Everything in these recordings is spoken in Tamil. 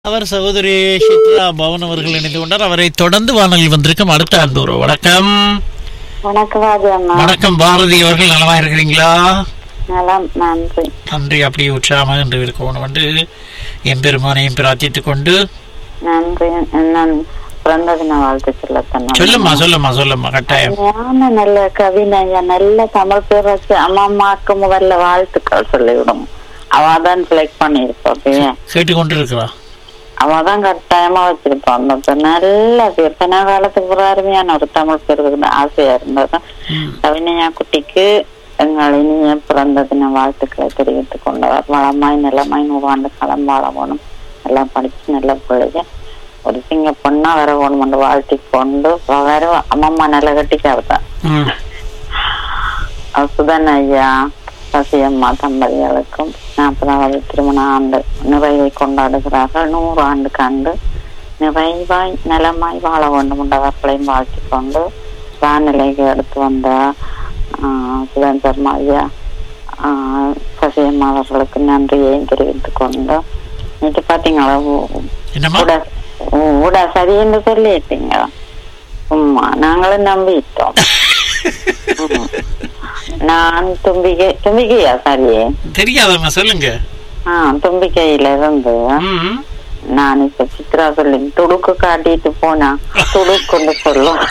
அவர் சகோதரி சித்ரா பவன் அவர்கள் இணைந்து கொண்டார் அவரை தொடர்ந்து வானொலியில் வந்திருக்கும் அடுத்த அன்பு வணக்கம் வணக்கம் ராஜு அண்ணா வணக்கம் பாரதி அவர்கள் நலமா இருக்கிறீங்களா நலம் நன்றி நன்றி அப்படியே உற்சாகமாக என்று இருக்கணும் வந்து எம்பெருமானையும் பிரார்த்தித்துக் கொண்டு நன்றி நான் பிறந்த தின வாழ்த்து சொல்லத்தேன் சொல்லுமா சொல்லுமா சொல்லுமா கட்டாயம் ஞான நல்ல கவிஞர் நல்ல தமிழ் பேர் வச்சு அம்மா அம்மாக்கு முதல்ல வாழ்த்துக்கள் சொல்லிவிடும் அவ தான் செலக்ட் பண்ணிருப்பா அப்படியே கேட்டுக்கொண்டிருக்கிறா அவ தான் கட்டாயமா வச்சிருப்பான் அந்த பேர் நல்ல பேர் பின்ன காலத்துக்கு ஒரு அருமையான ஒரு தமிழ் பேர் இருக்குது ஆசையா இருந்தது ம். கவிஞா குட்டிக்கு எங்கள் இனிய பிறந்த தின வாழ்த்துக்களை தெரிவித்துக் கொண்டவர் வளமாய் நிலமாய் நூறாண்டு காலம் வாழ வேணும் எல்லாம் படிச்சு நல்ல பிள்ளைங்க ஒரு சிங்க பொண்ணா வர வேணும் என்று வாழ்த்தி கொண்டு வேற அம்மம்மா நல்ல கட்டிக்காவு தான் ம். சுதன் ஐயா சசியம்மா தம்பதிகளுக்கும் நாற்பதாவது திருமண ஆண்டு நிறைவை கொண்டாடுகிறார்கள் நூறு ஆண்டு கண்டு நிறைவாய் நலமாய் வாழ வேண்டும் என்றவர்களையும் வாழ்த்திக் கொண்டு வானிலைக்கு எடுத்து வந்த ஆஹ், சுதன் சர்மா ஐயா ஆஹ், சசியம்மா அவர்களுக்கு நன்றியையும் தெரிவித்துக் கொண்டு நேற்று பாத்தீங்களா ஊ- என்னம்மா ஊட ஊட சரி என்று சொல்லிட்டீங்க உம்மா நாங்களும் நம்பிட்டோம் ம். நான் தும்பிக்கை தும்பிக்கையா சரியே தெரியாதம்மா சொல்லுங்க ஆ தும்பிக்கையில இருந்து ம். நான் இப்ப சித்ரா சொல்லி துடுக்கு காட்டிட்டு போனா துடுக்குன்னு சொல்லும்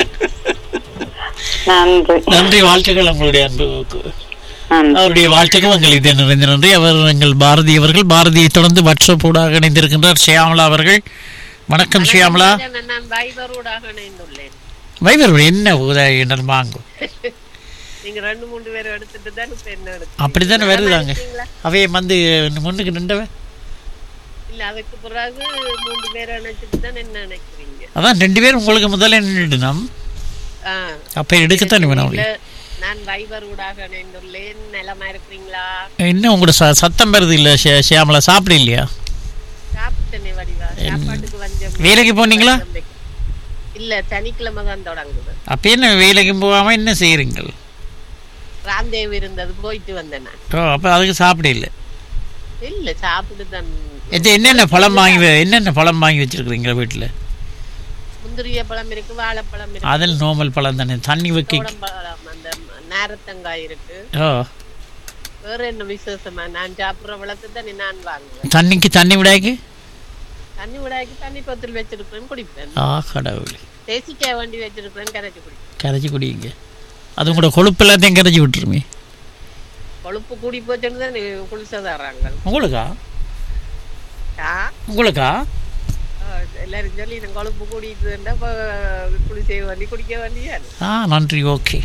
நன்றி நன்றி வாழ்த்துக்கள் உங்களுடைய அன்புக்கு நன்றி அவருடைய வாழ்த்துக்கள் எங்கள் இதே நிறைந்த நன்றி அவர் எங்கள் பாரதி அவர்கள் பாரதியை தொடர்ந்து வாட்ஸ்அப் ஊடாக இணைந்திருக்கின்றார் ஷியாமலா அவர்கள் வணக்கம் ஷியாமலா நான் வைபரோடாக இணைந்துள்ளேன் வைவர் என்ன உதவி வாங்கும் நீங்க ரெண்டு மூணு பேர் எடுத்துட்டு தான் இப்ப என்ன எடுத்து அப்படித்தானே வருதாங்க அவைய வந்து முன்னுக்கு நின்றவ இல்ல அதுக்கு பிறகு மூன்று பேர் நினைச்சிட்டு தான் என்ன நினைக்கிறீங்க அதான் ரெண்டு பேரும் உங்களுக்கு முதல்ல நின்றுடும் ஆ, அப்ப எடுக்கத்தானே வேணும் இல்ல, நான் வைபர் ஊடாக இணைந்துள்ளேன் நலமா இருக்கிறீங்களா என்ன உங்களோட ச சத்தம் வருது இல்ல ஷி- ஷியாமலா சாப்பிட இல்லையா சாப்பிட்டேனே வடிவா சாப்பாட்டுக்கு வஞ்சம் வேலைக்கு போனீங்களா இல்ல சனிக்கிழமை தான் தொடங்குது அப்ப என்ன வேலைக்கு போகாம என்ன செய்யறீங்கள் ராம்தேவ் இருந்தது போயிட்டு வந்தேன் நான் ஓ அப்ப அதுக்கு சாப்பிட இல்லை இல்ல சாப்பிட்டு தான் இது என்னென்ன பழம் வாங்கி வ- என்னென்ன பழம் வாங்கி வச்சிருக்கிறீங்க வீட்டுல முந்திரிய பழம் இருக்கு வாழைப்பழம் இருக்கு அதில் நோமல் பழம் தானே தண்ணி வைக்க சோளப்பழம், அந்த நேரத்தங்காய் இருக்கு ஓ வேற என்ன விசேஷமா நான் சாப்பிடுற விளக்கு தான் நான் வாங்குவேன் தண்ணிக்கு தண்ணி விடாய்க்கு தண்ணி விடாக்கி தண்ணி பத்தில் வச்சிருக்கிறேன் குடிப்பேன் ஆ கடவுளே தேசிக்காய் வண்டி வச்சிருக்கிறேன் கரைச்சி குடிப்பேன் கரைச்சி குடிங்க அது உங்களோட கொழுப்பு எல்லாத்தையும் கரைச்சி விட்டுருமே கொழுப்பு கூடி போச்சுன்னு தான் குளிச்ச தர்றாங்க உங்களுக்கா ஆ, உங்களுக்கா ஆ, எல்லாரும் சொல்லி இந்த கொழுப்பு கூடிட்டுன்னா இப்போ குளிச்ச வண்டி குடிக்க வேண்டியா ஆ நன்றி ஓகே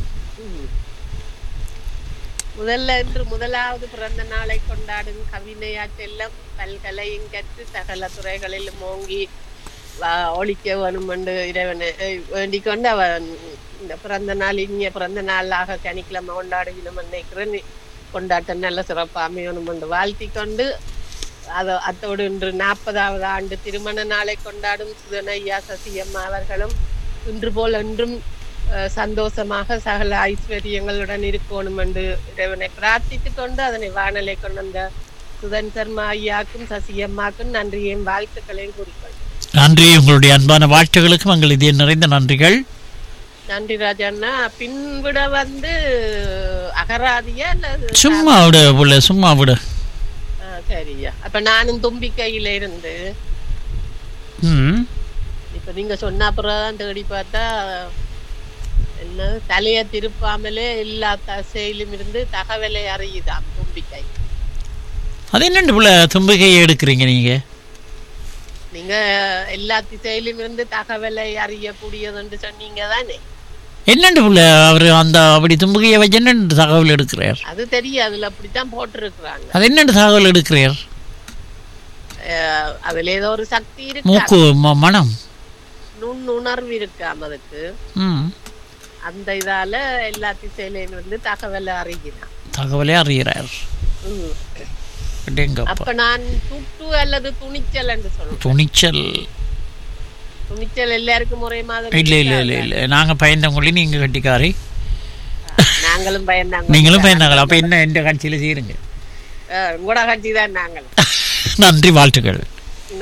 முதல்ல இன்று முதலாவது பிறந்த நாளை கொண்டாடும் கவிதையா செல்லம் பல்கலையும் கற்று சகல துறைகளிலும் ஓங்கி வா- ஒழிக்க வேணும் என்று இறைவனை அஹ், வேண்டிக் கொண்டு அவன் இந்த பிறந்த நாள் இனிய பிறந்த நாளாக சனிக்கிழமை கொண்டாடுகிறோம் நினைக்கிறேன் கொண்டாட்டம் நல்ல சிறப்பாக அமையணும் என்று வாழ்த்தி கொண்டு அதோ அத்தோடு இன்று நாற்பதாவது ஆண்டு திருமண நாளை கொண்டாடும் சுதனையா சசியம்மா அவர்களும் இன்று போல் என்றும் அஹ், சந்தோஷமாக சகல ஐஸ்வர்யங்களுடன் இருக்கணும் என்று இறைவனை பிரார்த்தித்துக் கொண்டு அதனை வானலை கொண்டு வந்த சுதன் சர்மா ஐயாக்கும் சசியம்மாக்கும் நன்றியையும் வாழ்த்துக்களையும் கூறிக்கொள்கிறேன் நன்றி உங்களுடைய அன்பான வாழ்த்துகளுக்கும் எங்கள் இதே நிறைந்த நன்றிகள் நன்றி ராஜாண்ணா பின்விட வந்து அகராதியா அல்லது சும்மா விட உள்ள சும்மா விட ஆ, சரியா அப்ப நானும் தும்பிக்கையில இருந்து ம் இப்ப நீங்க சொன்ன அப்புறம் தான் தேடி பார்த்தா என்ன தலைய திருப்பாமலே எல்லா தசையிலும் இருந்து தகவலை அறியுதாம் தும்பிக்கை அது என்னண்டு புள்ள தும்பிக்கையை எடுக்கிறீங்க நீங்க நீங்க எல்லா திசையிலும் இருந்து தகவலை அறியக்கூடியது என்று சொன்னீங்க தானே என்னண்டு புள்ள அவர் அந்த அப்படி தும்பிக்கையை வச்சு என்னண்டு தகவல் எடுக்கிறார் அது தெரியும் அதுல அப்படித்தான் போட்டிருக்கிறாங்க அது என்னண்டு தகவல் எடுக்கிறார் அஹ், அதுல ஏதோ ஒரு சக்தி இருக்கு மூக்கு ம- மனம் நுண்ணுணர்வு இருக்காம் அதுக்கு ம் அந்த இதால எல்லா திசையிலும் இருந்து தகவலை அறிகிறான் தகவலே அறிகிறார் ம். அப்படிங்கப்பா அப்ப நான் துட்டு அல்லது துணிச்சல் என்று சொல்றேன் துணிச்சல் துணிச்சல் எல்லாருக்கும் ஒரே மாதிரி இல்ல இல்ல இல்ல இல்ல நாங்க பயந்தவங்களி நீங்க கட்டிக்காரி நாங்களும் பயந்தாங்க நீங்களும் பயந்தாங்களா அப்ப என்ன எந்த கட்சியில செய்யுங்க உங்களோட கட்சி தான் நாங்கள் நன்றி வாழ்த்துக்கள்